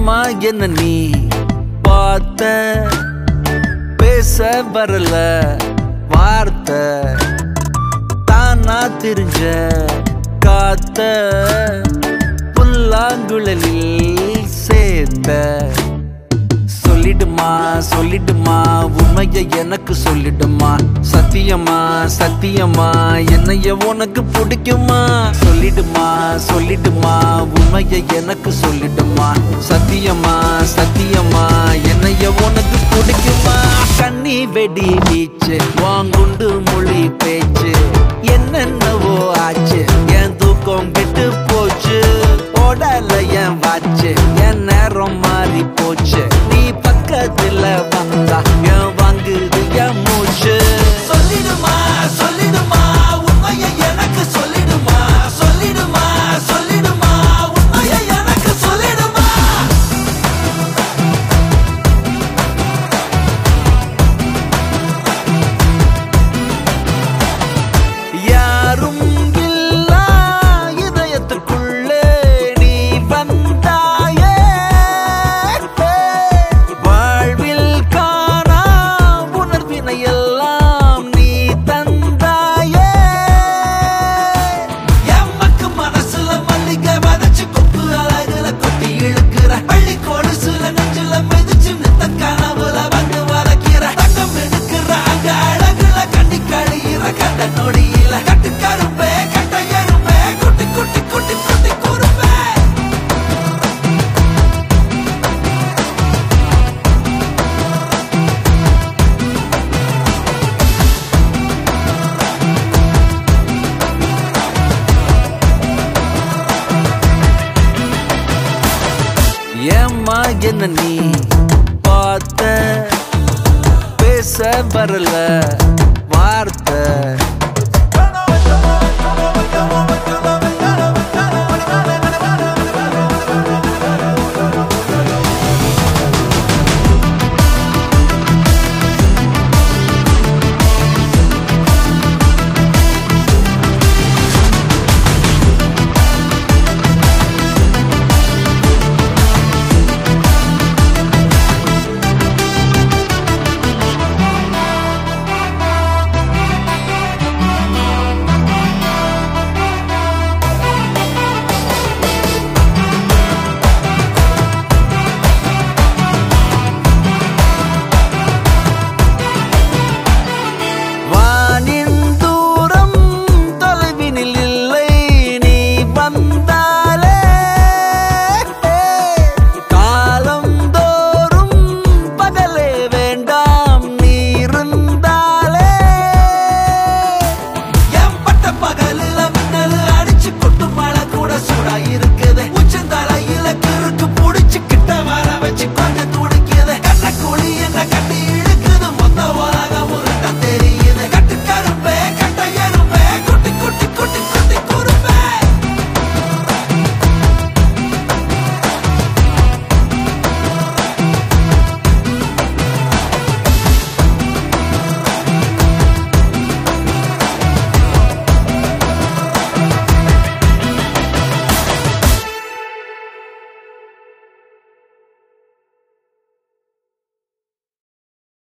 ஏம்மா என்ன நீ பார்த்த பேச வரல வார்த்தை தானா தெரிஞ்ச காத்த புல்லாங்குழலில் சேர்ந்த சொல்லிடுமா சொல்லிடுமா உண்மைய எனக்கு சொல்லிடுமா சத்தியமா சத்தியமா என்னைய உனக்கு பிடிக்குமா சொல்லிடுமா சொல்லிடுமா உண்மைய எனக்கு சொல்லிடுமா சத்தியமா சத்தியமா என்னைய உனக்கு பிடிக்குமா கண்ணி வெடி வீச்சு வாங்குண்டு மொழி பேச்சு என்னென்னவோ ஆச்சு என் தூக்கம் கெட்டு போச்சு ஓடல என் வாச்சு என் நேரம் மாறி போச்சு நீ பக்கத்துல வந்தா என் வாங்குது என் மூச்சு சொல்லிடுமா சொல்லிடுமா உண்மையை எனக்கு சொல்லிடுமா சொல்லிடுமா சொல்லிடுமா உண்மையை எனக்கு சொல்லிடுமா யாரும் இல்லா இதயத்துக்குள்ளே நீ வந்தாயே வாழ்வில் காணா உணர்வினை எல்லாம் நீ தந்தாயே எம்மக்கு மனசுல மல்லிகை வதச்சு கொப்பு அழகுல கொட்டி இழுக்கிற பள்ளி கொலுசுல நெஞ்சுல மிதிச்சு நித்த கனவுல வந்து வளர்க்கிற தங்கம் எடுக்கிற அங்க அழகுல கண்ணி கழியிற கண்ட நொடியில கட்டு கரும்பே கட்ட எறும்பே குட்டி குட்டி குட்டி குட்டி குறும்பே ஏம்மா என்ன நீ பார்த்த பேச வரல வார்த்தை வானின் தூரம் தொலைவினில் இல்லை நீ வந்தாலே காலம் தோறும் பகலே வேண்டாம் நீ இருந்தாலே என் பட்ட பகலில மின்னல் அடிச்சு கொட்டு மழை கூட சூடா இருக்குது உச்சந்தலையில கிறுக்கு புடிச்சு கிட்ட வர வச்சு கொஞ்சம் துடிக்குது கண்ண குழி என்ன கட்டு